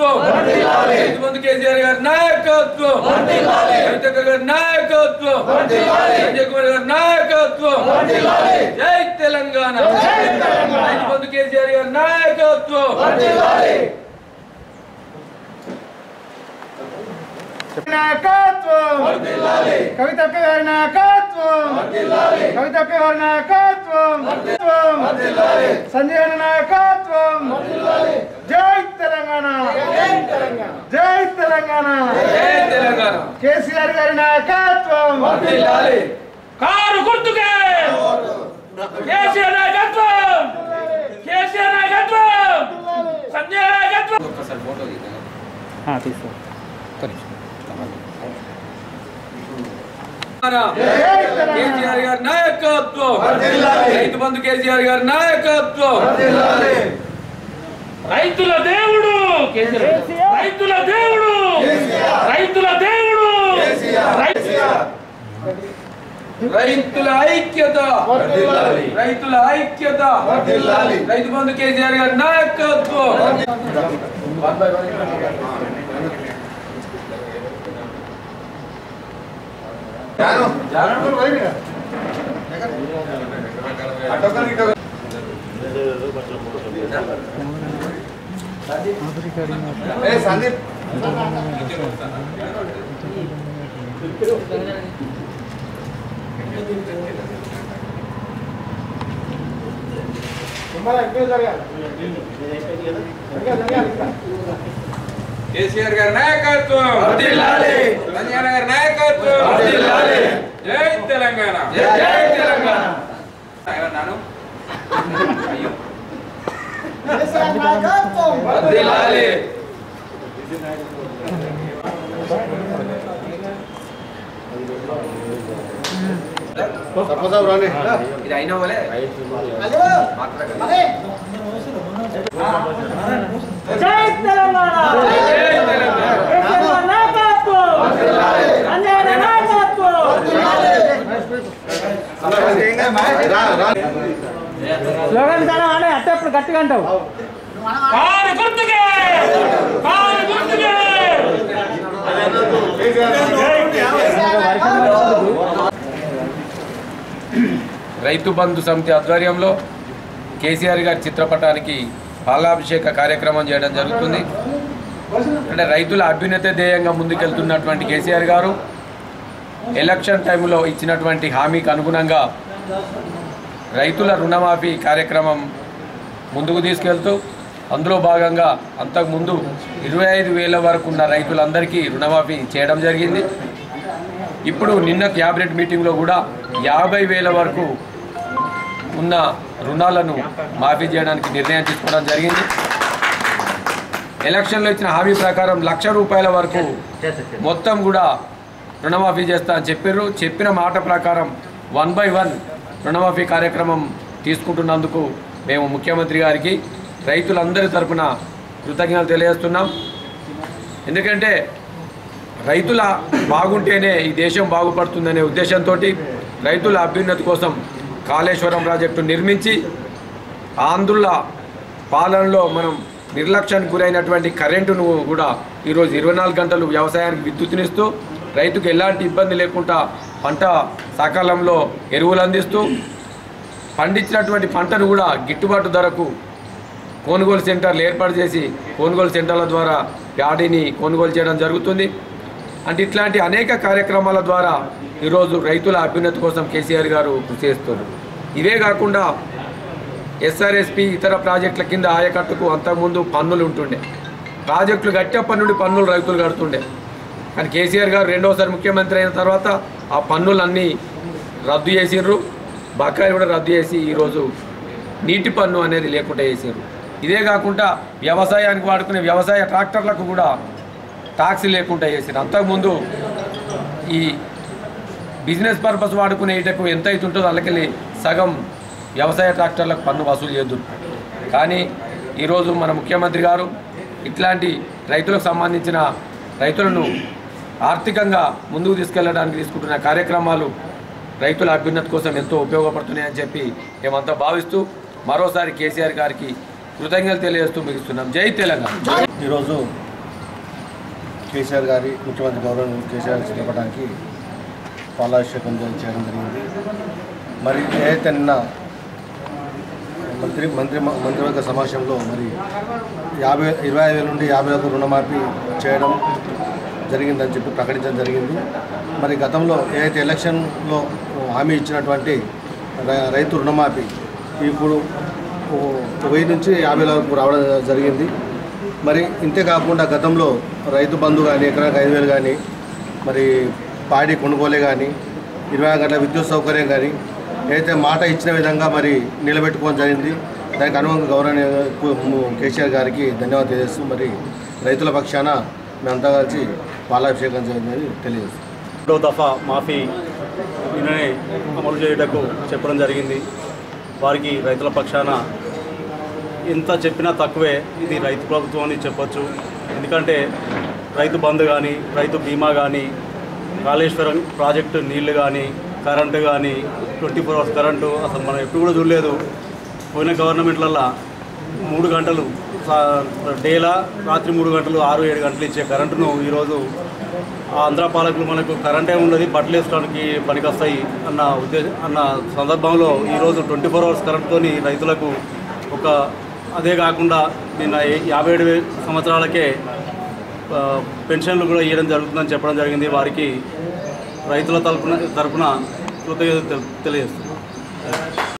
నాయకత్వం రైతు బంధు కేసీఆర్ గారి నాయకత్వం కవితక్క గారి నాయకత్వం సంజయ్ కుమార్ గారి నాయకత్వం జై తెలంగాణ రైతు బంధు కేసీఆర్ గారి నాయకత్వం నాయకత్వం కవితక్క గారి నాయకత్వం కవితక్క గారి నాయకత్వం సంజయ్ అన్న నాయకత్వం జై తెలంగాణ జై తెలంగాణ జై తెలంగాణ కేసీఆర్ గారి నాయకత్వం వర్ధిల్లాలి. కారు గుర్తుకే కేసీఆర్ నాయకత్వం కేసీఆర్ నాయకత్వం సంజయ్ నాయకత్వం ఒక్కసారి ఫోటో తీద్దాం. కేసీఆర్ గారి నాయకత్వం రైతు బంధు కేసీఆర్ గారి నాయకత్వం రైతుల దేవుడు కేసీఆర్ రైతుల దేవుడు రైతుల దేవుడు రైతుల ఐక్యత రైతుల ఐక్యత రైతు బంధు కేసీఆర్ గారి నాయకత్వం కేసీఆర్ గారి నాయకత్వం సంజయ్ గారి నాయకత్వం జై తెలంగాణ జై తెలంగాణ ఏమన్నాను అయ్యో వర్ధిల్లాలి. ఇది అయిన వాళ్ళే మాట్లాడకండి. జై తెలంగాణ జై తెలంగాణ కేసీఆర్ నాయకత్వం అంజయ్య నాయకత్వం స్లోగన్ చాలా అంటే అట్టే ఇప్పుడు గట్టిగా అంటావు కారు గుర్తుకే కారు గుర్తుకే రైతు బంధు సమితి ఆధ్వర్యంలో కేసీఆర్ గారి చిత్రపటానికి పాలాభిషేక కార్యక్రమం చేయడం జరుగుతుంది అంటే రైతుల అభ్యున్నత ధ్యేయంగా ముందుకెళ్తున్నటువంటి కేసీఆర్ గారు ఎలక్షన్ టైంలో ఇచ్చినటువంటి హామీకి అనుగుణంగా రైతుల రుణమాఫీ కార్యక్రమం ముందుకు తీసుకెళ్తూ అందులో భాగంగా అంతకుముందు ఇరవై ఐదు వేల వరకు ఉన్న రైతులందరికీ రుణమాఫీ చేయడం జరిగింది ఇప్పుడు నిన్న క్యాబినెట్ మీటింగ్లో కూడా యాభై వేల వరకు ఉన్న రుణాలను మాఫీ చేయడానికి నిర్ణయం తీసుకోవడం జరిగింది ఎలక్షన్లో ఇచ్చిన హామీ ప్రకారం లక్ష రూపాయల వరకు మొత్తం కూడా రుణమాఫీ చేస్తా అని చెప్పారు చెప్పిన మాట ప్రకారం వన్ బై వన్ రుణమాఫీ కార్యక్రమం తీసుకుంటున్నందుకు మేము ముఖ్యమంత్రి గారికి రైతులందరి తరపున కృతజ్ఞతలు తెలియజేస్తున్నాం ఎందుకంటే రైతుల బాగుంటేనే ఈ దేశం బాగుపడుతుందనే ఉద్దేశంతో రైతుల అభ్యున్నతి కోసం కాళేశ్వరం ప్రాజెక్టు నిర్మించి ఆంధ్రుల పాలనలో మనం నిర్లక్ష్యానికి గురైనటువంటి కరెంటును కూడా ఈరోజు ఇరవై నాలుగు గంటలు వ్యవసాయానికి విద్యుత్నిస్తూ రైతుకు ఎలాంటి ఇబ్బంది లేకుండా పంట సకాలంలో ఎరువులు అందిస్తూ పండించినటువంటి పంటను కూడా గిట్టుబాటు ధరకు కొనుగోలు సెంటర్లు ఏర్పాటు చేసి కొనుగోలు సెంటర్ల ద్వారా ప్యాడీని కొనుగోలు చేయడం జరుగుతుంది అంటే ఇట్లాంటి అనేక కార్యక్రమాల ద్వారా ఈరోజు రైతుల అభ్యున్నతి కోసం కేసీఆర్ గారు కృషి చేస్తున్నారు ఇవే కాకుండా ఎస్ఆర్ఎస్పి ఇతర ప్రాజెక్టుల కింద ఆయకట్టుకు అంతకుముందు పన్నులు ఉంటుండే ప్రాజెక్టులు కట్టేప్పటి నుండి పన్నులు రైతులు కడుతుండే కానీ కేసీఆర్ గారు రెండోసారి ముఖ్యమంత్రి అయిన తర్వాత ఆ పన్నులన్నీ రద్దు చేసిండ్రు బకాయిలు కూడా రద్దు చేసి ఈరోజు నీటి పన్ను అనేది లేకుండా చేసిండ్రు ఇదే కాకుండా వ్యవసాయానికి వాడుకునే వ్యవసాయ ట్రాక్టర్లకు కూడా టాక్సీ లేకుండా చేసిండ్రు అంతకుముందు ఈ బిజినెస్ పర్పస్ వాడుకునే ఇటకు ఎంత అయితే ఉంటుందో అందుకెళ్ళి సగం వ్యవసాయ ట్రాక్టర్లకు పన్ను వసూలు చేద్దు కానీ ఈరోజు మన ముఖ్యమంత్రి గారు ఇట్లాంటి రైతులకు సంబంధించిన రైతులను ఆర్థికంగా ముందుకు తీసుకెళ్లడానికి తీసుకుంటున్న కార్యక్రమాలు రైతుల అభ్యున్నతి కోసం ఎంతో ఉపయోగపడుతున్నాయని చెప్పి మేమంతా భావిస్తూ మరోసారి కేసీఆర్ గారికి కృతజ్ఞతలు తెలియజేస్తూ ముగిస్తున్నాం జై తెలంగాణ ఈరోజు కేసీఆర్ గారి ముఖ్యమంత్రి గౌరవ కేసీఆర్ గారి చిత్రపటానికి పాలాభిషేకం చేయడం జరిగింది మరి ఏదైతే నిన్న మంత్రి మంత్రి మంత్రివర్గ సమావేశంలో మరి యాభై ఇరవై ఐదు వేల నుండి యాభై వరకు రుణమాఫీ చేయడం జరిగిందని చెప్పి ప్రకటించడం జరిగింది మరి గతంలో ఏదైతే ఎలక్షన్లో హామీ ఇచ్చినటువంటి రై- రైతు రుణమాఫీ ఇప్పుడు ఓ- వెయ్యి నుంచి యాభై వరకు రావడం జరిగింది మరి ఇంతే కాకుండా గతంలో రైతు బంధు కానీ ఎకరానికి ఐదు వేలు కానీ మరి పాడి కొనుగోలే కానీ ఇరవై నాలుగు గంటల విద్యుత్ సౌకర్యం కానీ ఏదైతే మాట ఇచ్చిన విధంగా మరి నిలబెట్టుకోవడం జరిగింది దానికి అనుగుణంగా గౌరవనీయ కేసీఆర్ గారికి ధన్యవాదాలు తెలియజేస్తూ మరి రైతుల పక్షాన మేమంతా కలిసి పాలాభిషేకం జరిగిందని తెలియజేస్తాం రెండో దఫా మాఫీ నిన్ననే అమలు చేయుటకు చెప్పడం జరిగింది వారికి రైతుల పక్షాన ఎంత చెప్పినా తక్కువే ఇది రైతు ప్రభుత్వం అని చెప్పొచ్చు ఎందుకంటే రైతు బంధు కానీ రైతు బీమా కానీ కాళేశ్వరం ప్రాజెక్టు నీళ్లు కానీ కరెంటు కానీ ట్వంటీ ఫోర్ అవర్స్ కరెంటు అసలు మనం ఎప్పుడు కూడా చూడలేదు పోయిన గవర్నమెంట్లల్లో మూడు గంటలు సా- డేలా రాత్రి మూడు గంటలు ఆరు ఏడు గంటలు ఇచ్చే కరెంటును ఈరోజు ఆ ఆంధ్ర పాలకులు మనకు కరెంటే ఉండదు బట్టలు వేసుకోవడానికి పనికొస్తాయి అన్న ఉద్దేశం అన్న సందర్భంలో ఈరోజు ట్వంటీ ఫోర్ అవర్స్ కరెంట్తోని రైతులకు ఒక అదే కాకుండా నిన్న ఏ- యాభై ఏడు వే- సంవత్సరాలకే ఆ, పెన్షన్లు కూడా ఇవ్వడం జరుగుతుందని చెప్పడం జరిగింది వారికి రైతుల తరపున తరపున కృతజ్ఞత తెలియజేస్తున్నాం